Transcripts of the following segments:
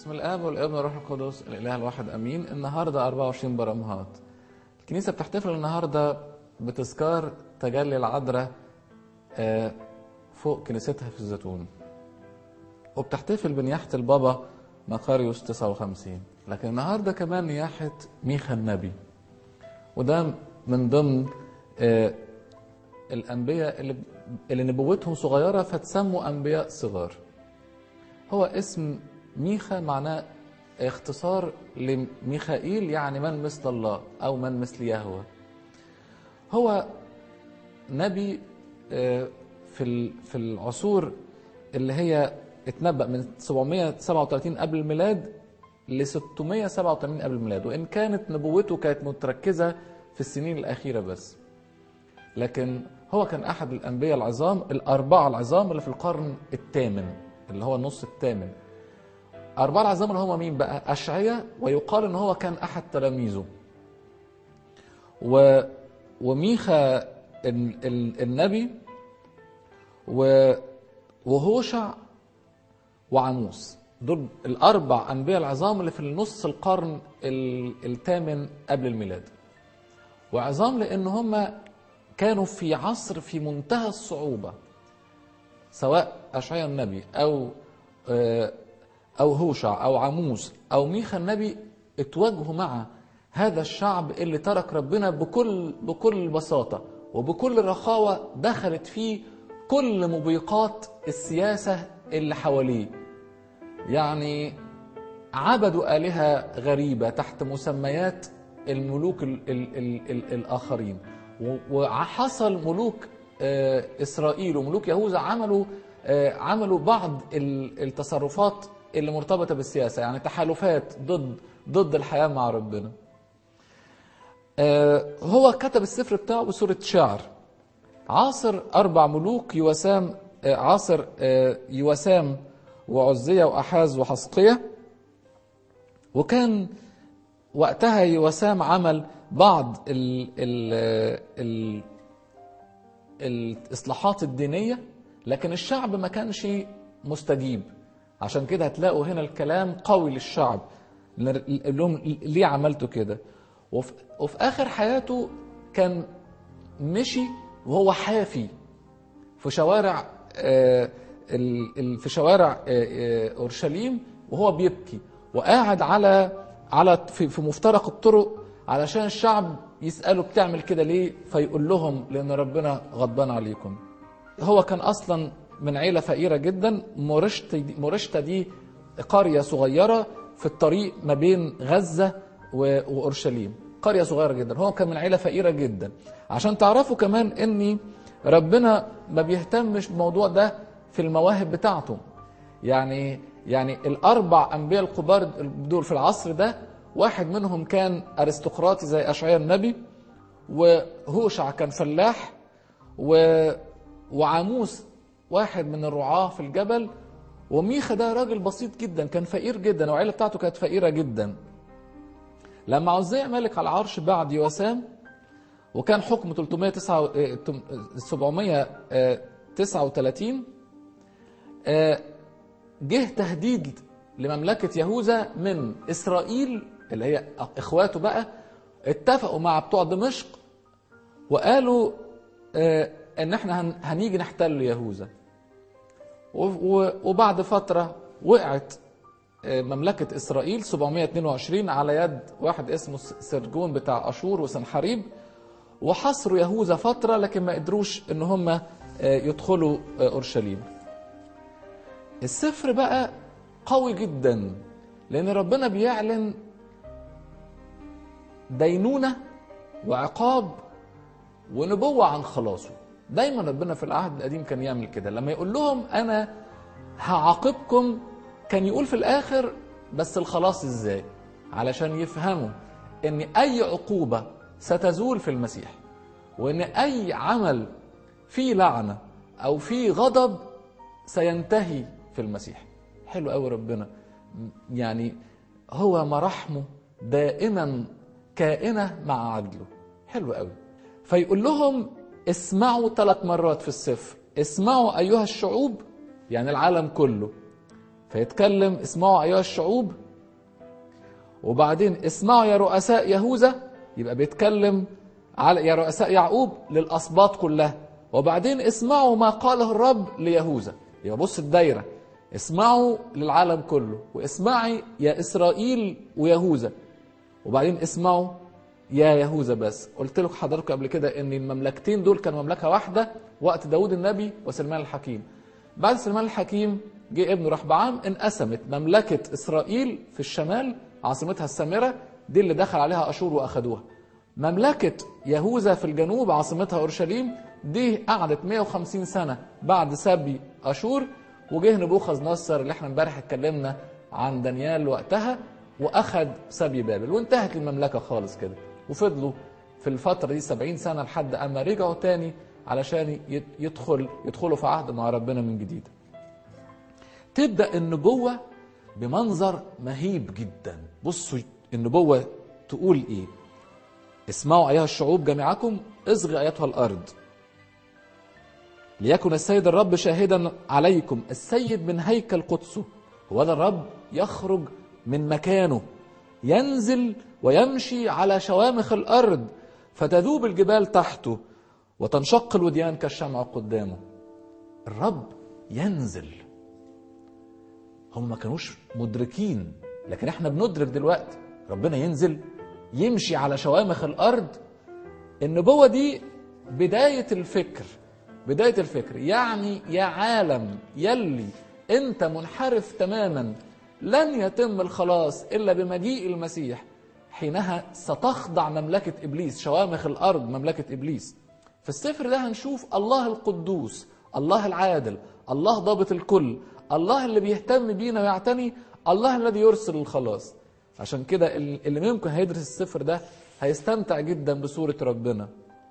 بسم الاب والابن والروح القدس الاله الواحد امين النهارده 24 برمهات الكنيسه بتحتفل النهارده بتذكار تجلي العذراء آه، فوق كنيستها في الزيتون وبتحتفل بنياحه البابا مقاريوس 59 لكن النهارده كمان نياحه ميخا النبي وده من ضمن آه، الانبياء اللي اللي نبوتهم صغيره فتسموا انبياء صغار هو اسم ميخا معناه اختصار لميخائيل يعني من مثل الله او من مثل يهوه هو نبي آه، في ال- في العصور اللي هي اتنبأ من 737 قبل الميلاد ل 687 قبل الميلاد وان كانت نبوته كانت متركزه في السنين الاخيره بس لكن هو كان احد الانبياء العظام الاربعه العظام اللي في القرن الثامن اللي هو النص الثامن أربعة العظام اللي هم مين بقى؟ أشعية ويقال إن هو كان أحد تلاميذه. و وميخا ال... ال... النبي و... وهوشع وعموس دول الأربع أنبياء العظام اللي في النص القرن ال... الثامن قبل الميلاد. وعظام لأن هم كانوا في عصر في منتهى الصعوبة سواء أشعيا النبي أو آه، أو هوشع أو عموس أو ميخا النبي اتواجهوا مع هذا الشعب اللي ترك ربنا بكل بكل بساطة وبكل رخاوة دخلت فيه كل مضيقات السياسة اللي حواليه يعني عبدوا آلهة غريبة تحت مسميات الملوك ال ال ال ال الآخرين و- وحصل ملوك آه، إسرائيل وملوك يهوذا عملوا آه، عملوا بعض ال- التصرفات اللي مرتبطة بالسياسة يعني تحالفات ضد ضد الحياة مع ربنا آه، هو كتب السفر بتاعه بصورة شعر عاصر أربع ملوك يوسام آه، عاصر آه، يوسام وعزية وأحاز وحسقية وكان وقتها يوسام عمل بعض ال ال ال الإصلاحات الدينية لكن الشعب ما كانش مستجيب عشان كده هتلاقوا هنا الكلام قوي للشعب يقول لهم ليه عملتوا كده وفي, وفي آخر حياته كان مشي وهو حافي في شوارع آه، ال- ال- في شوارع آه، آه، اورشليم وهو بيبكي وقاعد على على في في مفترق الطرق علشان الشعب يساله بتعمل كده ليه فيقول لهم لان ربنا غضبان عليكم هو كان اصلا من عيله فقيره جدا مورشتا دي, مورشتا دي قريه صغيره في الطريق ما بين غزه و- واورشليم قريه صغيره جدا هو كان من عيله فقيره جدا عشان تعرفوا كمان ان ربنا ما بيهتمش بالموضوع ده في المواهب بتاعته يعني يعني الاربع انبياء الكبار دول في العصر ده واحد منهم كان ارستقراطي زي اشعياء النبي وهوشع كان فلاح و... وعاموس واحد من الرعاة في الجبل وميخا ده راجل بسيط جدا كان فقير جدا والعيلة بتاعته كانت فقيرة جدا لما عزية ملك على العرش بعد يوسام وكان حكم 739 آه، جه تهديد لمملكة يهوذا من إسرائيل اللي هي إخواته بقى اتفقوا مع بتوع دمشق وقالوا آه، إن إحنا هن- هنيجي نحتل يهوذا و- و- وبعد فترة وقعت آه، مملكة إسرائيل 722 على يد واحد اسمه س- سرجون بتاع أشور وسنحريب وحصروا يهوذا فترة لكن ما قدروش إن هم آه، يدخلوا آه، أورشليم السفر بقى قوي جدا لأن ربنا بيعلن دينونة وعقاب ونبوة عن خلاصه دايما ربنا في العهد القديم كان يعمل كده لما يقول لهم أنا هعاقبكم كان يقول في الآخر بس الخلاص إزاي علشان يفهموا إن أي عقوبة ستزول في المسيح وإن أي عمل فيه لعنة أو فيه غضب سينتهي في المسيح حلو قوي ربنا يعني هو مراحمه دائما كائنة مع عدله حلو قوي فيقول لهم اسمعوا ثلاث مرات في السفر اسمعوا أيها الشعوب يعني العالم كله فيتكلم اسمعوا ايها الشعوب وبعدين اسمعوا يا رؤساء يهوذا يبقى بيتكلم على يا رؤساء يعقوب للاسباط كلها وبعدين اسمعوا ما قاله الرب ليهوذا يبقى بص الدايره اسمعوا للعالم كله واسمعي يا اسرائيل ويهوذا وبعدين اسمعوا يا يهوذا بس قلت لكم حضراتكم قبل كده ان المملكتين دول كانوا مملكه واحده وقت داود النبي وسليمان الحكيم بعد سليمان الحكيم جه ابنه رحبعام انقسمت مملكه اسرائيل في الشمال عاصمتها السامره دي اللي دخل عليها اشور واخدوها مملكه يهوذا في الجنوب عاصمتها اورشليم دي قعدت 150 سنه بعد سبي اشور وجه نبوخذ نصر اللي احنا امبارح اتكلمنا عن دانيال وقتها واخد سبي بابل وانتهت المملكه خالص كده وفضلوا في الفتره دي 70 سنه لحد اما رجعوا تاني علشان يدخل يدخلوا في عهد مع ربنا من جديد تبدا النبوه بمنظر مهيب جدا بصوا النبوه تقول ايه اسمعوا ايها الشعوب جميعكم اصغي ايتها الارض ليكن السيد الرب شاهدا عليكم السيد من هيكل قدسه هو ده الرب يخرج من مكانه ينزل ويمشي على شوامخ الارض فتذوب الجبال تحته وتنشق الوديان كالشمع قدامه الرب ينزل هم ما كانوش مدركين لكن احنا بندرك دلوقتي ربنا ينزل يمشي على شوامخ الارض النبوه دي بدايه الفكر بدايه الفكر يعني يا عالم يلي انت منحرف تماما لن يتم الخلاص الا بمجيء المسيح حينها ستخضع مملكه ابليس شوامخ الارض مملكه ابليس في السفر ده هنشوف الله القدوس الله العادل الله ضابط الكل الله اللي بيهتم بينا ويعتني الله الذي يرسل الخلاص عشان كده اللي ممكن هيدرس السفر ده هيستمتع جدا بصورة ربنا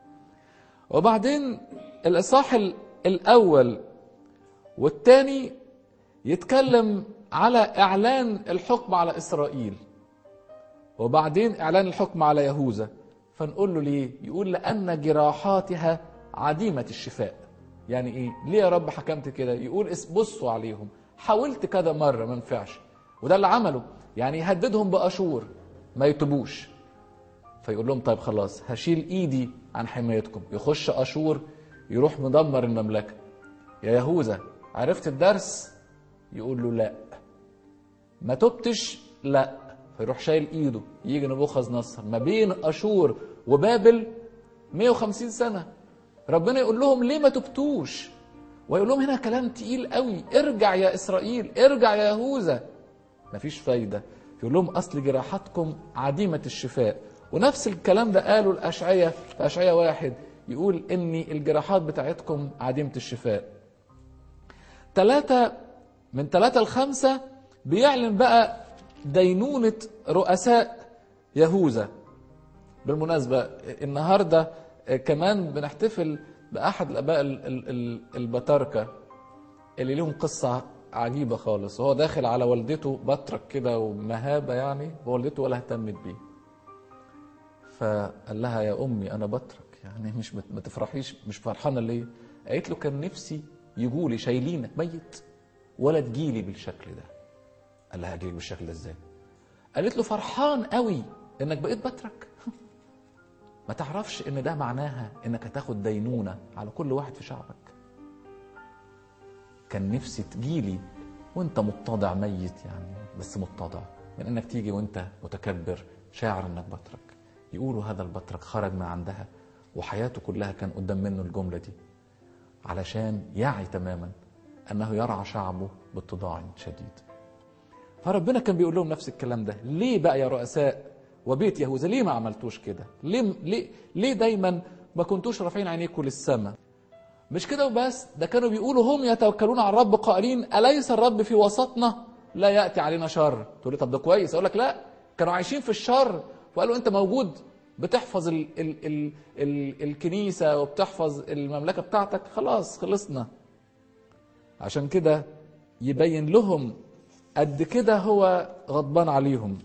وبعدين الإصحاح الأول والثاني يتكلم على إعلان الحكم على إسرائيل وبعدين إعلان الحكم على يهوذا فنقول له ليه؟ يقول لأن جراحاتها عديمة الشفاء يعني إيه؟ ليه يا رب حكمت كده؟ يقول بصوا عليهم حاولت كذا مرة ما ينفعش وده اللي عمله يعني يهددهم بأشور ما يتوبوش فيقول لهم طيب خلاص هشيل ايدي عن حمايتكم يخش اشور يروح مدمر المملكه يا يهوذا عرفت الدرس يقول له لا ما تبتش لا فيروح شايل ايده يجي نبوخذ نصر ما بين اشور وبابل 150 سنه ربنا يقول لهم ليه ما تبتوش ويقول لهم هنا كلام تقيل قوي ارجع يا اسرائيل ارجع يا يهوذا مفيش فايده يقول لهم اصل جراحاتكم عديمه الشفاء ونفس الكلام ده قاله الأشعية في أشعية واحد يقول إن الجراحات بتاعتكم عديمة الشفاء ثلاثة من ثلاثة لخمسة بيعلن بقى دينونة رؤساء يهوذا بالمناسبة النهاردة كمان بنحتفل بأحد الآباء البطاركة اللي لهم قصة عجيبة خالص وهو داخل على والدته بطرك كده ومهابة يعني ووالدته ولا اهتمت بيه فقال لها يا امي انا بترك يعني مش ما تفرحيش مش فرحانه ليه قالت له كان نفسي يجولي شايلينك ميت ولا تجيلي بالشكل ده قال لها اجيلك بالشكل ده ازاي قالت له فرحان قوي انك بقيت بترك ما تعرفش ان ده معناها انك هتاخد دينونه على كل واحد في شعبك كان نفسي تجيلي وانت متضع ميت يعني بس متضع من انك تيجي وانت متكبر شاعر انك بترك يقولوا هذا البطرك خرج من عندها وحياته كلها كان قدام منه الجملة دي علشان يعي تماما أنه يرعى شعبه باتضاع شديد فربنا كان بيقول لهم نفس الكلام ده ليه بقى يا رؤساء وبيت يهوذا ليه ما عملتوش كده ليه, ليه, ليه دايما ما كنتوش رافعين عينيكم للسماء مش كده وبس ده كانوا بيقولوا هم يتوكلون على الرب قائلين أليس الرب في وسطنا لا يأتي علينا شر تقول لي طب ده كويس أقول لك لا كانوا عايشين في الشر وقالوا انت موجود بتحفظ ال ال ال ال الكنيسة وبتحفظ المملكة بتاعتك خلاص خلصنا عشان كده يبين لهم قد كده هو غضبان عليهم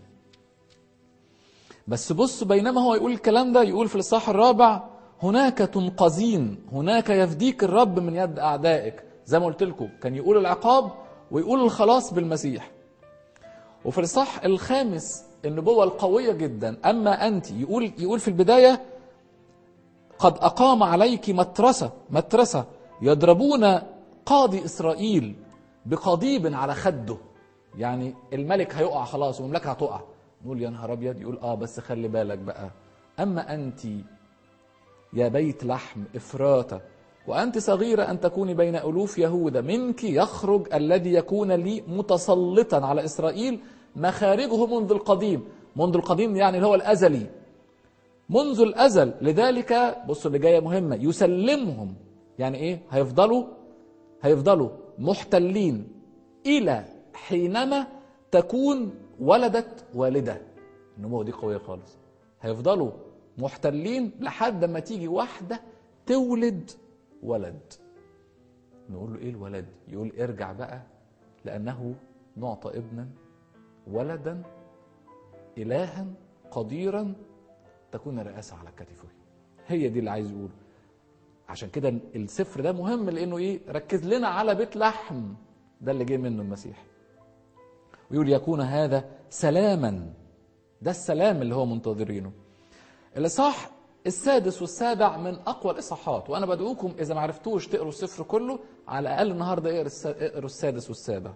بس بص بينما هو يقول الكلام ده يقول في الإصحاح الرابع هناك تنقذين هناك يفديك الرب من يد أعدائك زي ما قلت لكم كان يقول العقاب ويقول الخلاص بالمسيح وفي الصح الخامس النبوة القوية جدا أما أنت يقول يقول في البداية قد أقام عليك مترسة مترسة يضربون قاضي إسرائيل بقضيب على خده يعني الملك هيقع خلاص والمملكة هتقع نقول يا نهار أبيض يقول آه بس خلي بالك بقى أما أنت يا بيت لحم إفراطة وأنت صغيرة أن تكوني بين ألوف يهوذا منك يخرج الذي يكون لي متسلطا على إسرائيل مخارجه منذ القديم منذ القديم يعني اللي هو الأزلي منذ الأزل لذلك بصوا اللي جاية مهمة يسلمهم يعني إيه هيفضلوا هيفضلوا محتلين إلى حينما تكون ولدت والدة النمو دي قوية خالص هيفضلوا محتلين لحد ما تيجي واحدة تولد ولد نقول له ايه الولد يقول ارجع بقى لأنه نعطى ابنا ولدا إلها قديرا تكون الرئاسة على كتفه هي دي اللي عايز يقوله عشان كده السفر ده مهم لأنه إيه ركز لنا على بيت لحم ده اللي جه منه المسيح ويقول يكون هذا سلاما ده السلام اللي هو منتظرينه الإصحاح السادس والسابع من أقوى الإصحاحات وأنا بدعوكم إذا ما عرفتوش تقروا السفر كله على الأقل النهاردة اقروا السادس والسابع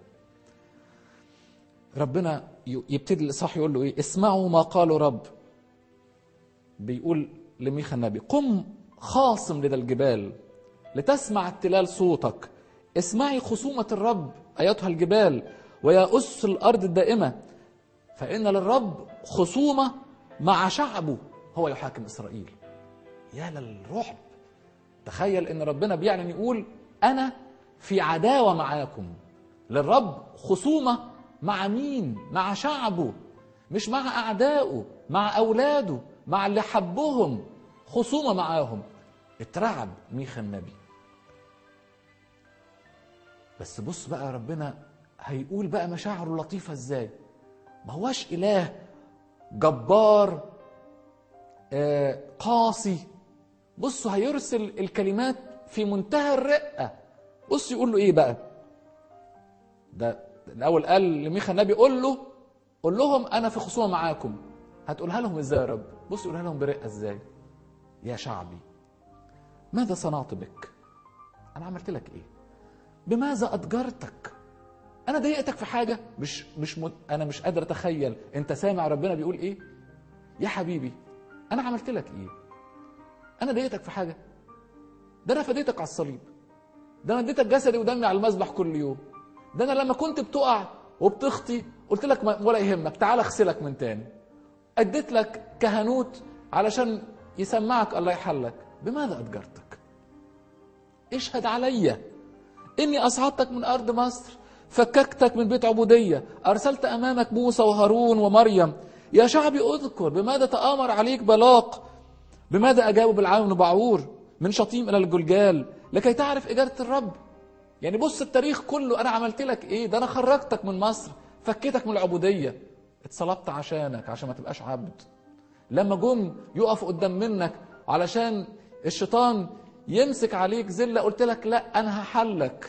ربنا يبتدي الإصحاح يقول له إيه اسمعوا ما قالوا رب بيقول لميخا النبي قم خاصم لدى الجبال لتسمع التلال صوتك اسمعي خصومة الرب أيتها الجبال ويا أس الأرض الدائمة فإن للرب خصومة مع شعبه هو يحاكم إسرائيل يا للرعب تخيل إن ربنا بيعلن يقول أنا في عداوة معاكم للرب خصومة مع مين؟ مع شعبه مش مع أعدائه مع أولاده مع اللي حبهم خصومة معاهم اترعب ميخا النبي بس بص بقى ربنا هيقول بقى مشاعره لطيفة ازاي ما هواش إله جبار آه قاسي بصوا هيرسل الكلمات في منتهى الرقة بص يقول له ايه بقى ده الاول قال لميخا النبي قول له قول لهم انا في خصومه معاكم هتقولها لهم ازاي يا رب بص يقولها لهم برقه ازاي يا شعبي ماذا صنعت بك انا عملت لك ايه بماذا اضجرتك انا ضايقتك في حاجه مش مش مت... انا مش قادر اتخيل انت سامع ربنا بيقول ايه يا حبيبي انا عملت لك ايه انا ضايقتك في حاجه ده انا فديتك على الصليب ده انا اديتك جسدي ودمي على المذبح كل يوم ده انا لما كنت بتقع وبتخطي قلت لك ولا يهمك تعال اغسلك من تاني اديت لك كهنوت علشان يسمعك الله يحلك بماذا اضجرتك اشهد عليا اني اصعدتك من ارض مصر فككتك من بيت عبودية أرسلت أمامك موسى وهارون ومريم يا شعبي أذكر بماذا تآمر عليك بلاق بماذا أجابوا بالعون بعور من شطيم إلى الجلجال لكي تعرف إجابة الرب يعني بص التاريخ كله أنا عملت لك إيه ده أنا خرجتك من مصر فكيتك من العبودية اتصلبت عشانك عشان ما تبقاش عبد لما جم يقف قدام منك علشان الشيطان يمسك عليك زلة قلت لك لا أنا هحلك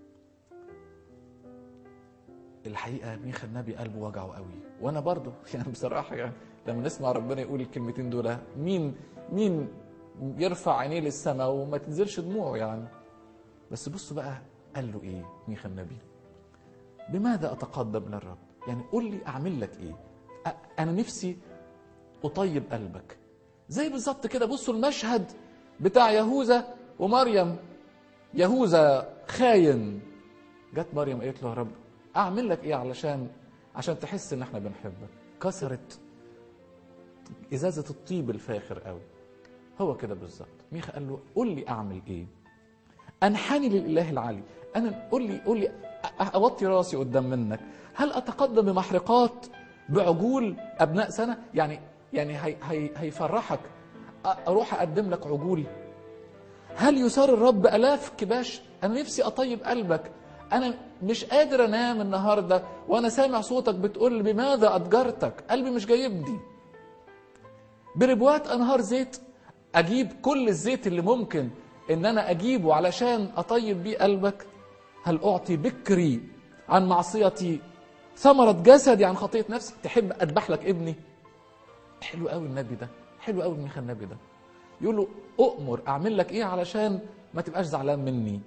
الحقيقة ميخا النبي قلبه وجعه قوي وأنا برضه يعني بصراحة يعني لما نسمع ربنا يقول الكلمتين دول مين مين يرفع عينيه للسماء وما تنزلش دموعه يعني بس بصوا بقى قال له ايه ميخا النبي بماذا اتقدم للرب يعني قول لي اعمل لك ايه انا نفسي اطيب قلبك زي بالظبط كده بصوا المشهد بتاع يهوذا ومريم يهوذا خاين جت مريم قالت له يا رب اعمل لك ايه علشان عشان تحس ان احنا بنحبك كسرت ازازه الطيب الفاخر قوي هو كده بالظبط ميخا قال له قول لي اعمل ايه انحني للاله العلي انا قول لي قول لي اوطي راسي قدام منك هل اتقدم بمحرقات بعجول ابناء سنه يعني يعني هي هي هيفرحك اروح اقدم لك عجول هل يسار الرب الاف كباش انا نفسي اطيب قلبك انا مش قادر انام النهارده وانا سامع صوتك بتقول بماذا اضجرتك قلبي مش جايبني بربوات انهار زيت اجيب كل الزيت اللي ممكن ان انا اجيبه علشان اطيب بيه قلبك هل اعطي بكري عن معصيتي ثمرة جسدي عن خطية نفسي تحب أذبح لك ابني حلو قوي النبي ده حلو قوي ميخا النبي ده يقول له أؤمر أعمل لك إيه علشان ما تبقاش زعلان مني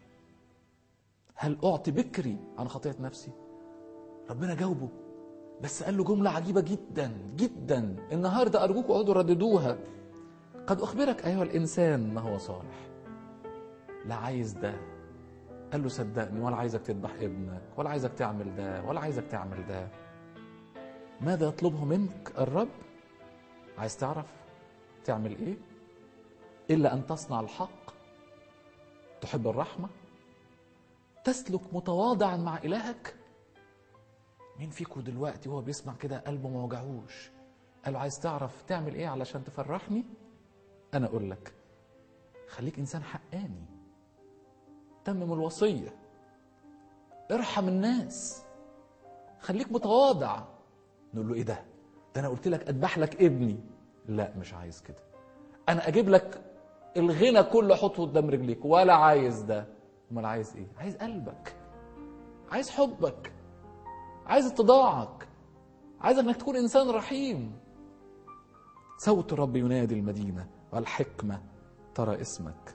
هل أعطي بكري عن خطية نفسي ربنا جاوبه بس قال له جملة عجيبة جدا جدا النهاردة أرجوك اقعدوا رددوها قد أخبرك أيها الإنسان ما هو صالح لا عايز ده قال له صدقني ولا عايزك تذبح ابنك ولا عايزك تعمل ده ولا عايزك تعمل ده ماذا يطلبه منك الرب عايز تعرف تعمل ايه الا ان تصنع الحق تحب الرحمه تسلك متواضعا مع الهك مين فيكم دلوقتي وهو بيسمع كده قلبه ما وجعوش قال له عايز تعرف تعمل ايه علشان تفرحني انا اقول لك خليك انسان حقاني تمم الوصيه ارحم الناس خليك متواضع نقول له ايه ده ده انا قلت لك اذبح لك ابني لا مش عايز كده انا اجيب لك الغنى كله احطه قدام رجليك ولا عايز ده امال عايز ايه عايز قلبك عايز حبك عايز اتضاعك عايز انك تكون انسان رحيم صوت الرب ينادي المدينه والحكمه ترى اسمك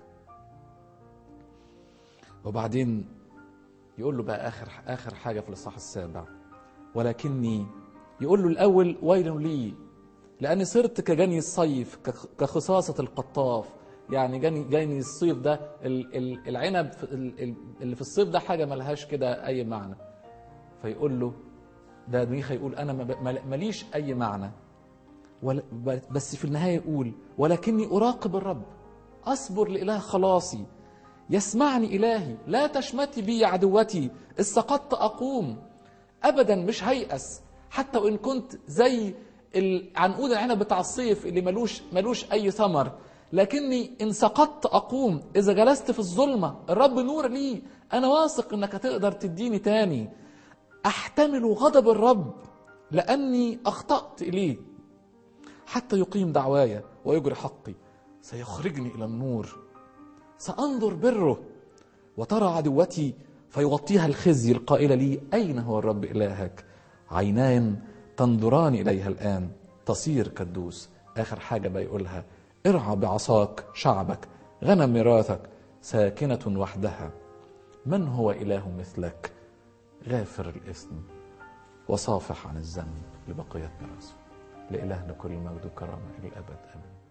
وبعدين يقول له بقى اخر اخر حاجه في الاصحاح السابع ولكني يقول له الاول ويل لي لاني صرت كجني الصيف كخصاصه القطاف يعني جني جني الصيف ده العنب اللي في الصيف ده حاجه ملهاش كده اي معنى فيقول له ده ميخا يقول انا ماليش اي معنى بس في النهايه يقول ولكني اراقب الرب اصبر لاله خلاصي يسمعني الهي لا تشمتي بي عدوتي إذ سقطت اقوم ابدا مش هيأس حتى وان كنت زي عنقود العنب بتاع الصيف اللي ملوش ملوش اي ثمر لكني ان سقطت اقوم اذا جلست في الظلمه الرب نور لي انا واثق انك هتقدر تديني تاني احتمل غضب الرب لاني اخطات اليه حتى يقيم دعواي ويجري حقي سيخرجني الى النور سانظر بره وترى عدوتي فيغطيها الخزي القائل لي اين هو الرب الهك عينان تنظران اليها الان تصير كالدوس اخر حاجه بيقولها ارعى بعصاك شعبك غنم ميراثك ساكنه وحدها من هو اله مثلك غافر الاثم وصافح عن الذنب لبقيه ميراثه لالهنا كل المجد والكرامه الى الابد امين